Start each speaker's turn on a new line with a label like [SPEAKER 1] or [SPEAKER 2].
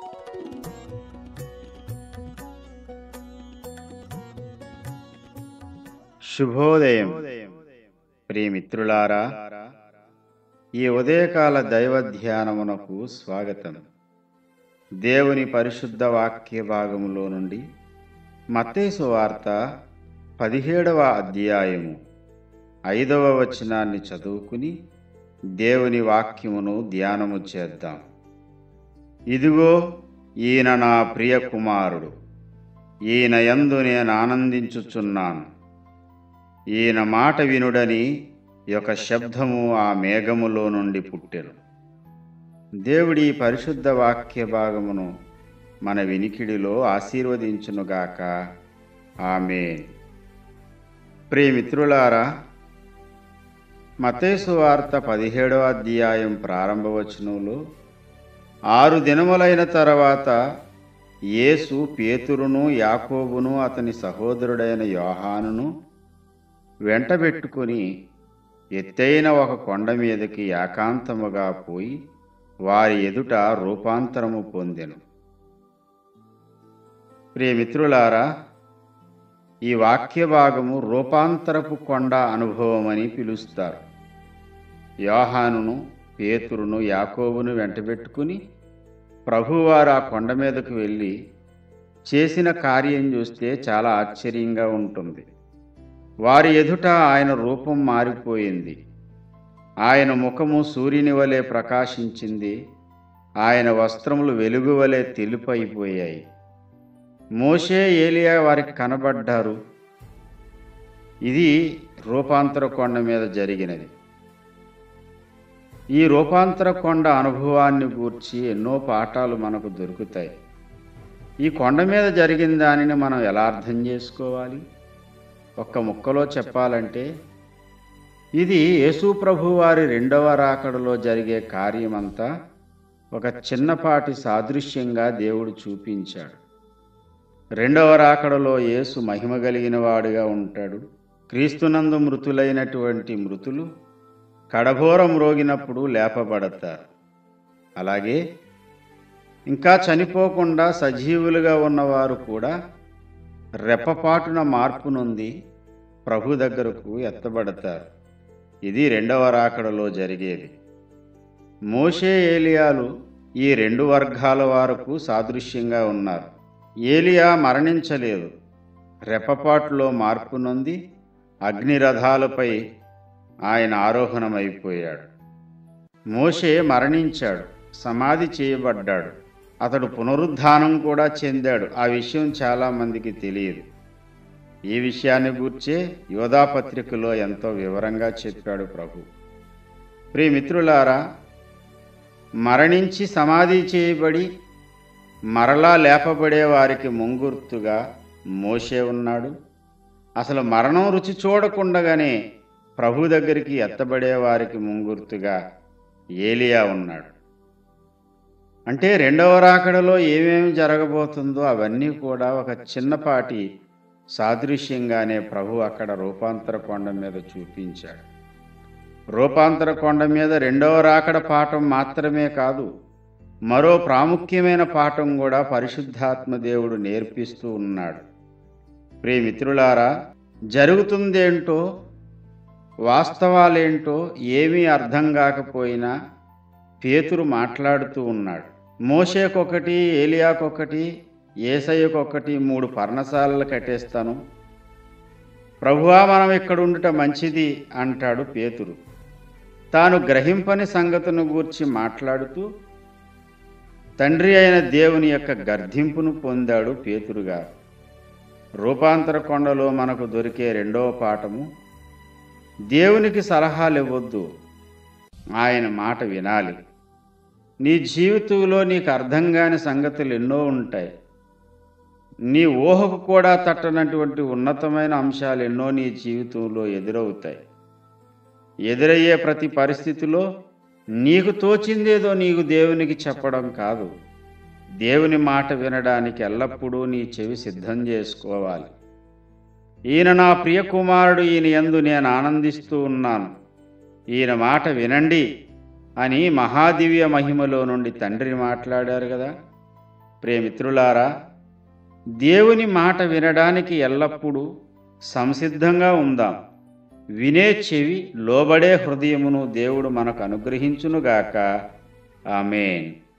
[SPEAKER 1] శుభోదయం ప్రియమిత్రులారా ఈ ఉదయకాల దైవ ధ్యానమునకు స్వాగతం దేవుని పరిశుద్ధ వాక్య భాగములో నుండి మత్తేసు వార్త పదిహేడవ అధ్యాయము ఐదవ వచనాన్ని చదువుకుని దేవుని వాక్యమును ధ్యానము చేద్దాం ఇదిగో ఈయన నా ప్రియ కుమారుడు ఈయన యందు నేను ఆనందించుచున్నాను ఈయన మాట వినుడని యొక్క శబ్దము ఆ మేఘములో నుండి పుట్టెను దేవుడి పరిశుద్ధ వాక్య భాగమును మన వినికిడిలో ఆశీర్వదించునుగాక ఆమె ప్రియమిత్రులారా మతేసు వార్త పదిహేడవ అధ్యాయం ప్రారంభవచనంలో ఆరు దినములైన తర్వాత యేసు పేతురును యాకోబును అతని సహోదరుడైన యోహానును వెంటబెట్టుకుని ఎత్తైన ఒక కొండ మీదకి ఏకాంతముగా పోయి వారి ఎదుట రూపాంతరము పొందెను ప్రియమిత్రులారా ఈ వాక్య భాగము రూపాంతరపు కొండ అనుభవం అని పిలుస్తారు యోహానును పేతురును యాకోబును వెంటబెట్టుకుని ప్రభువారు ఆ కొండ మీదకు వెళ్ళి చేసిన కార్యం చూస్తే చాలా ఆశ్చర్యంగా ఉంటుంది వారి ఎదుట ఆయన రూపం మారిపోయింది ఆయన ముఖము సూర్యుని వలె ప్రకాశించింది ఆయన వస్త్రములు వెలుగు వలె తెలుపైపోయాయి మోషే ఏలియా వారికి కనబడ్డారు ఇది రూపాంతర కొండ మీద జరిగినది ఈ రూపాంతర కొండ అనుభవాన్ని గూర్చి ఎన్నో పాఠాలు మనకు దొరుకుతాయి ఈ కొండ మీద జరిగిన దానిని మనం ఎలా అర్థం చేసుకోవాలి ఒక్క ముక్కలో చెప్పాలంటే ఇది యేసు ప్రభు వారి రెండవ రాకడలో జరిగే కార్యమంతా ఒక చిన్నపాటి సాదృశ్యంగా దేవుడు చూపించాడు రెండవ రాకడలో యేసు మహిమ కలిగిన వాడుగా ఉంటాడు క్రీస్తునందు మృతులైనటువంటి మృతులు కడఘోరం రోగినప్పుడు లేపబడతారు అలాగే ఇంకా చనిపోకుండా సజీవులుగా ఉన్నవారు కూడా రెప్పపాటున మార్పు నొంది ప్రభు దగ్గరకు ఎత్తబడతారు ఇది రెండవ రాకడలో జరిగేది మోషే ఏలియాలు ఈ రెండు వర్గాల వారకు సాదృశ్యంగా ఉన్నారు ఏలియా మరణించలేదు రెప్పపాటులో మార్పు నొంది అగ్నిరథాలపై ఆయన ఆరోహణమైపోయాడు మోషే మరణించాడు సమాధి చేయబడ్డాడు అతడు పునరుద్ధానం కూడా చెందాడు ఆ విషయం చాలామందికి తెలియదు ఈ విషయాన్ని గూర్చే యోధాపత్రికలో ఎంతో వివరంగా చెప్పాడు ప్రభు ప్రియమిత్రులారా మరణించి సమాధి చేయబడి మరలా లేపబడే వారికి ముంగుర్తుగా మోసే ఉన్నాడు అసలు మరణం రుచి చూడకుండగానే ప్రభు దగ్గరికి ఎత్తబడే వారికి ముంగుర్తుగా ఏలియా ఉన్నాడు అంటే రెండవ రాకడలో ఏమేమి జరగబోతుందో అవన్నీ కూడా ఒక చిన్నపాటి సాదృశ్యంగానే ప్రభు అక్కడ రూపాంతర కొండ మీద చూపించాడు రూపాంతర కొండ మీద రెండవ రాకడ పాఠం మాత్రమే కాదు మరో ప్రాముఖ్యమైన పాఠం కూడా పరిశుద్ధాత్మ దేవుడు నేర్పిస్తూ ఉన్నాడు ప్రియమిత్రులారా జరుగుతుందేంటో వాస్తవాలేంటో ఏమీ అర్థం కాకపోయినా పేతురు మాట్లాడుతూ ఉన్నాడు మోషేకొకటి ఏలియాకొకటి ఏసయ్యకొకటి మూడు పర్ణశాలలు కట్టేస్తాను ప్రభువా మనం ఇక్కడ ఉండుట మంచిది అంటాడు పేతురు తాను గ్రహింపని సంగతును గూర్చి మాట్లాడుతూ తండ్రి అయిన దేవుని యొక్క గర్ధింపును పొందాడు పేతురుగా రూపాంతర కొండలో మనకు దొరికే రెండవ పాఠము దేవునికి సలహాలు ఇవ్వద్దు ఆయన మాట వినాలి నీ జీవితంలో నీకు అర్థం కాని సంగతులు ఎన్నో ఉంటాయి నీ ఊహకు కూడా తట్టనటువంటి ఉన్నతమైన అంశాలు ఎన్నో నీ జీవితంలో ఎదురవుతాయి ఎదురయ్యే ప్రతి పరిస్థితిలో నీకు తోచిందేదో నీకు దేవునికి చెప్పడం కాదు దేవుని మాట వినడానికి ఎల్లప్పుడూ నీ చెవి సిద్ధం చేసుకోవాలి ఈయన నా ప్రియ కుమారుడు ఈయన యందు నేను ఆనందిస్తూ ఉన్నాను ఈయన మాట వినండి అని మహాదివ్య మహిమలో నుండి తండ్రి మాట్లాడారు కదా ప్రేమిత్రులారా దేవుని మాట వినడానికి ఎల్లప్పుడూ సంసిద్ధంగా ఉందాం వినే చెవి లోబడే హృదయమును దేవుడు మనకు అనుగ్రహించునుగాక ఆమెన్